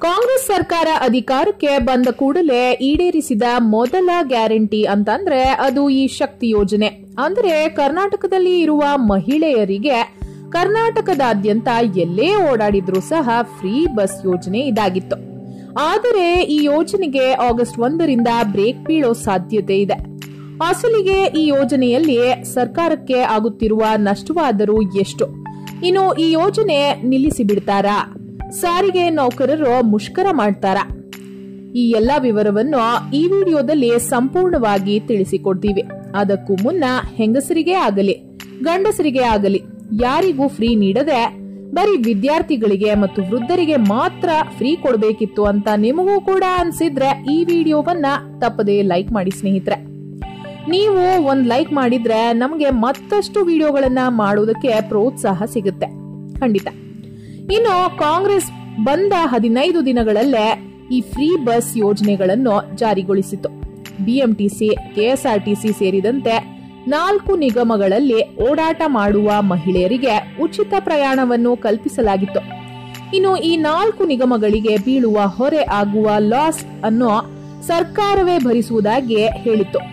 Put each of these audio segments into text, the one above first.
ಕಾಂಗ್ರೆಸ್ ಸರ್ಕಾರ ಅಧಿಕಾರಕ್ಕೆ ಬಂದ ಕೂಡಲೇ ಈಡೇರಿಸಿದ ಮೊದಲ ಗ್ಯಾರಂಟಿ ಅಂತಂದ್ರೆ ಅದು ಈ ಶಕ್ತಿ ಯೋಜನೆ ಅಂದ್ರೆ ಕರ್ನಾಟಕದಲ್ಲಿ ಇರುವ ಮಹಿಳೆಯರಿಗೆ ಕರ್ನಾಟಕದಾದ್ಯಂತ ಎಲ್ಲೇ ಓಡಾಡಿದ್ರೂ ಸಹ ಫ್ರೀ ಬಸ್ ಯೋಜನೆ ಇದಾಗಿತ್ತು ಆದರೆ ಈ ಯೋಜನೆಗೆ ಆಗಸ್ಟ್ ಒಂದರಿಂದ ಬ್ರೇಕ್ ಬೀಳೋ ಸಾಧ್ಯತೆ ಇದೆ ಅಸಲಿಗೆ ಈ ಯೋಜನೆಯಲ್ಲಿ ಸರ್ಕಾರಕ್ಕೆ ಆಗುತ್ತಿರುವ ನಷ್ಟವಾದರೂ ಎಷ್ಟು ಇನ್ನು ಈ ಯೋಜನೆ ನಿಲ್ಲಿಸಿ ಬಿಡ್ತಾರಾ ಸಾರಿಗೆ ನೌಕರರು ಮುಷ್ಕರ ಮಾಡ್ತಾರಾ ಈ ಎಲ್ಲಾ ವಿವರವನ್ನು ಈ ವಿಡಿಯೋದಲ್ಲಿ ಸಂಪೂರ್ಣವಾಗಿ ತಿಳಿಸಿಕೊಡ್ತೀವಿ ಅದಕ್ಕೂ ಮುನ್ನ ಹೆಂಗಸರಿಗೆ ಆಗಲಿ ಗಂಡಸರಿಗೆ ಆಗಲಿ ಯಾರಿಗೂ ಫ್ರೀ ನೀಡದೆ ಬರೀ ವಿದ್ಯಾರ್ಥಿಗಳಿಗೆ ಮತ್ತು ವೃದ್ಧರಿಗೆ ಮಾತ್ರ ಫ್ರೀ ಕೊಡಬೇಕಿತ್ತು ಅಂತ ನಿಮಗೂ ಕೂಡ ಅನ್ಸಿದ್ರೆ ಈ ವಿಡಿಯೋವನ್ನ ತಪ್ಪದೇ ಲೈಕ್ ಮಾಡಿ ಸ್ನೇಹಿತರೆ ನೀವು ಒಂದ್ ಲೈಕ್ ಮಾಡಿದ್ರೆ ನಮಗೆ ಮತ್ತಷ್ಟು ವಿಡಿಯೋಗಳನ್ನ ಮಾಡೋದಕ್ಕೆ ಪ್ರೋತ್ಸಾಹ ಸಿಗುತ್ತೆ ಖಂಡಿತ ಇನ್ನು ಕಾಂಗ್ರೆಸ್ ಬಂದ ಹದಿನೈದು ದಿನಗಳಲ್ಲೇ ಈ ಫ್ರೀ ಬಸ್ ಯೋಜನೆಗಳನ್ನು ಜಾರಿಗೊಳಿಸಿತು ಬಿಎಂಟಿಸಿ ಕೆಎಸ್ಆರ್ಟಿಸಿ ಸೇರಿದಂತೆ ನಾಲ್ಕು ನಿಗಮಗಳಲ್ಲಿ ಓಡಾಟ ಮಾಡುವ ಮಹಿಳೆಯರಿಗೆ ಉಚಿತ ಪ್ರಯಾಣವನ್ನು ಕಲ್ಪಿಸಲಾಗಿತ್ತು ಇನ್ನು ಈ ನಾಲ್ಕು ನಿಗಮಗಳಿಗೆ ಬೀಳುವ ಹೊರೆ ಆಗುವ ಲಾಸ್ ಅನ್ನು ಸರ್ಕಾರವೇ ಭರಿಸುವುದಾಗಿ ಹೇಳಿತ್ತು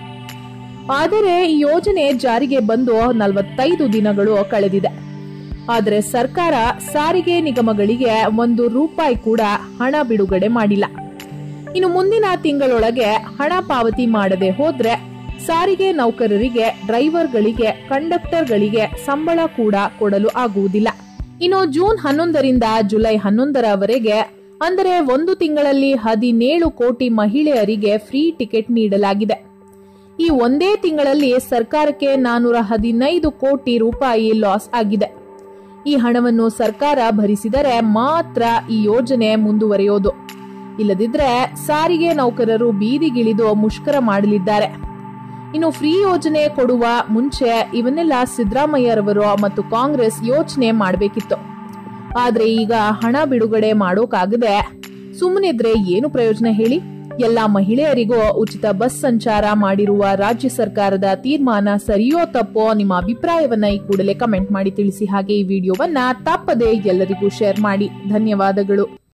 ಆದರೆ ಈ ಯೋಜನೆ ಜಾರಿಗೆ ಬಂದು ನಲವತ್ತೈದು ದಿನಗಳು ಕಳೆದಿದೆ ಆದರೆ ಸರ್ಕಾರ ಸಾರಿಗೆ ನಿಗಮಗಳಿಗೆ ಒಂದು ರೂಪಾಯಿ ಕೂಡ ಹಣ ಬಿಡುಗಡೆ ಮಾಡಿಲ್ಲ ಇನ್ನು ಮುಂದಿನ ತಿಂಗಳೊಳಗೆ ಹಣ ಪಾವತಿ ಮಾಡದೆ ಹೋದ್ರೆ ಸಾರಿಗೆ ನೌಕರರಿಗೆ ಡ್ರೈವರ್ಗಳಿಗೆ ಕಂಡಕ್ಟರ್ಗಳಿಗೆ ಸಂಬಳ ಕೂಡ ಕೊಡಲು ಆಗುವುದಿಲ್ಲ ಇನ್ನು ಜೂನ್ ಹನ್ನೊಂದರಿಂದ ಜುಲೈ ಹನ್ನೊಂದರವರೆಗೆ ಅಂದರೆ ಒಂದು ತಿಂಗಳಲ್ಲಿ ಹದಿನೇಳು ಕೋಟಿ ಮಹಿಳೆಯರಿಗೆ ಫ್ರೀ ಟಿಕೆಟ್ ನೀಡಲಾಗಿದೆ ಈ ಒಂದೇ ತಿಂಗಳಲ್ಲಿ ಸರ್ಕಾರಕ್ಕೆ ನಾನೂರ ಹದಿನೈದು ಕೋಟಿ ರೂಪಾಯಿ ಲಾಸ್ ಆಗಿದೆ ಈ ಹಣವನ್ನು ಸರ್ಕಾರ ಭರಿಸಿದರೆ ಮಾತ್ರ ಈ ಯೋಜನೆ ಮುಂದುವರಿಯೋದು ಇಲ್ಲದಿದ್ರೆ ಸಾರಿಗೆ ನೌಕರರು ಬೀದಿಗಿಳಿದು ಮುಷ್ಕರ ಮಾಡಲಿದ್ದಾರೆ ಇನ್ನು ಫ್ರೀ ಯೋಜನೆ ಕೊಡುವ ಮುಂಚೆ ಇವನ್ನೆಲ್ಲ ಸಿದ್ದರಾಮಯ್ಯರವರು ಮತ್ತು ಕಾಂಗ್ರೆಸ್ ಯೋಚನೆ ಮಾಡಬೇಕಿತ್ತು ಆದ್ರೆ ಈಗ ಹಣ ಬಿಡುಗಡೆ ಮಾಡೋಕಾಗದೆ ಸುಮ್ಮನಿದ್ರೆ ಏನು ಪ್ರಯೋಜನ ಹೇಳಿ ಎಲ್ಲಾ ಮಹಿಳೆಯರಿಗೂ ಉಚಿತ ಬಸ್ ಸಂಚಾರ ಮಾಡಿರುವ ರಾಜ್ಯ ಸರ್ಕಾರದ ತೀರ್ಮಾನ ಸರಿಯೋ ತಪ್ಪೋ ನಿಮ್ಮ ಅಭಿಪ್ರಾಯವನ್ನ ಈ ಕೂಡಲೇ ಕಮೆಂಟ್ ಮಾಡಿ ತಿಳಿಸಿ ಹಾಗೆ ಈ ವಿಡಿಯೋವನ್ನ ತಪ್ಪದೆ ಎಲ್ಲರಿಗೂ ಶೇರ್ ಮಾಡಿ ಧನ್ಯವಾದಗಳು